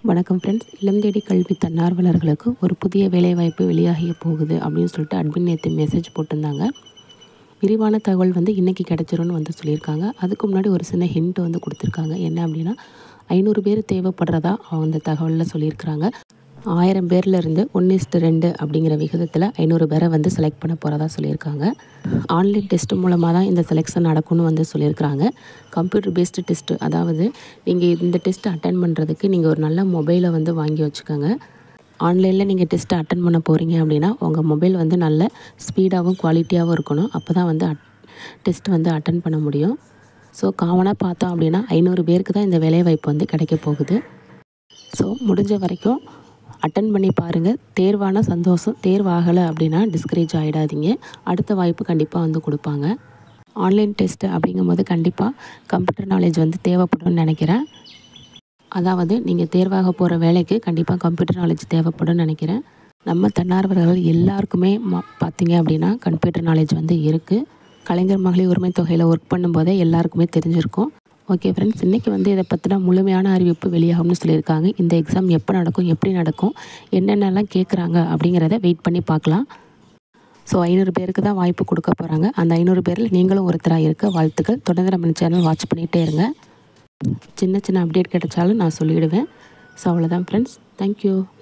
வணக்கம் ஃப்ரெண்ட்ஸ் இளந்தேடி கல்வி தன்னார்வலர்களுக்கு ஒரு புதிய வேலைவாய்ப்பு வெளியாகிய போகுது அப்படின்னு சொல்லிட்டு அட்மின் நேற்று மெசேஜ் போட்டிருந்தாங்க விரிவான தகவல் வந்து இன்றைக்கி கிடச்சிரும்னு வந்து சொல்லியிருக்காங்க அதுக்கு முன்னாடி ஒரு சின்ன ஹிண்ட் வந்து கொடுத்துருக்காங்க என்ன அப்படின்னா ஐநூறு பேர் தேவைப்படுறதா அந்த தகவலில் சொல்லியிருக்கிறாங்க ஆயிரம் பேர்ல இருந்து ஒன்று இஸ்டு ரெண்டு அப்படிங்கிற விகிதத்தில் ஐநூறு பேரை வந்து செலக்ட் பண்ண போகிறதா சொல்லியிருக்காங்க ஆன்லைன் டெஸ்ட் மூலமாக தான் இந்த செலெக்ஷன் நடக்கும்னு வந்து சொல்லியிருக்கிறாங்க கம்ப்யூட்டர் பேஸ்டு டெஸ்ட்டு அதாவது நீங்கள் இந்த டெஸ்ட் அட்டன் பண்ணுறதுக்கு நீங்கள் ஒரு நல்ல மொபைலை வந்து வாங்கி வச்சுக்கோங்க ஆன்லைனில் நீங்கள் டெஸ்ட்டை அட்டன் பண்ண போகிறீங்க அப்படின்னா உங்கள் மொபைல் வந்து நல்ல ஸ்பீடாகவும் குவாலிட்டியாகவும் இருக்கணும் அப்போ தான் வந்து அட் டெஸ்ட் வந்து அட்டன் பண்ண முடியும் ஸோ காமனாக பார்த்தோம் அப்படின்னா ஐநூறு பேருக்கு தான் இந்த வேலைவாய்ப்பு வந்து கிடைக்க போகுது ஸோ முடிஞ்ச வரைக்கும் அட்டன் பண்ணி பாருங்கள் தேர்வான சந்தோஷம் தேர்வாகலை அப்படின்னா டிஸ்கரேஜ் ஆகிடாதீங்க அடுத்த வாய்ப்பு கண்டிப்பாக வந்து கொடுப்பாங்க ஆன்லைன் டெஸ்ட்டு அப்படிங்கும்போது கண்டிப்பாக கம்ப்யூட்டர் நாலேஜ் வந்து தேவைப்படும்னு நினைக்கிறேன் அதாவது நீங்கள் தேர்வாக போகிற வேலைக்கு கண்டிப்பாக கம்ப்யூட்டர் நாலேஜ் தேவைப்படும்னு நினைக்கிறேன் நம்ம தன்னார்வலர்கள் எல்லாருக்குமே ம பார்த்தீங்க அப்படின்னா கம்ப்யூட்டர் நாலேஜ் வந்து இருக்குது கலைஞர் மகளிர் உரிமை தொகையில் ஒர்க் பண்ணும்போதே எல்லாருக்குமே தெரிஞ்சிருக்கும் ஓகே ஃப்ரெண்ட்ஸ் இன்றைக்கி வந்து இதை பற்றின முழுமையான அறிவிப்பு வெளியாகும்னு சொல்லியிருக்காங்க இந்த எக்ஸாம் எப்போ நடக்கும் எப்படி நடக்கும் என்னென்னலாம் கேட்குறாங்க அப்படிங்கிறத வெயிட் பண்ணி பார்க்கலாம் ஸோ ஐநூறு பேருக்கு தான் வாய்ப்பு கொடுக்க போகிறாங்க அந்த ஐநூறு பேரில் நீங்களும் ஒருத்தராக இருக்க வாழ்த்துக்கள் தொடர்ந்து நம்ம சேனல் வாட்ச் பண்ணிகிட்டே இருங்க சின்ன சின்ன அப்டேட் கிடைச்சாலும் நான் சொல்லிவிடுவேன் ஸோ அவ்வளோதான் ஃப்ரெண்ட்ஸ் தேங்க்யூ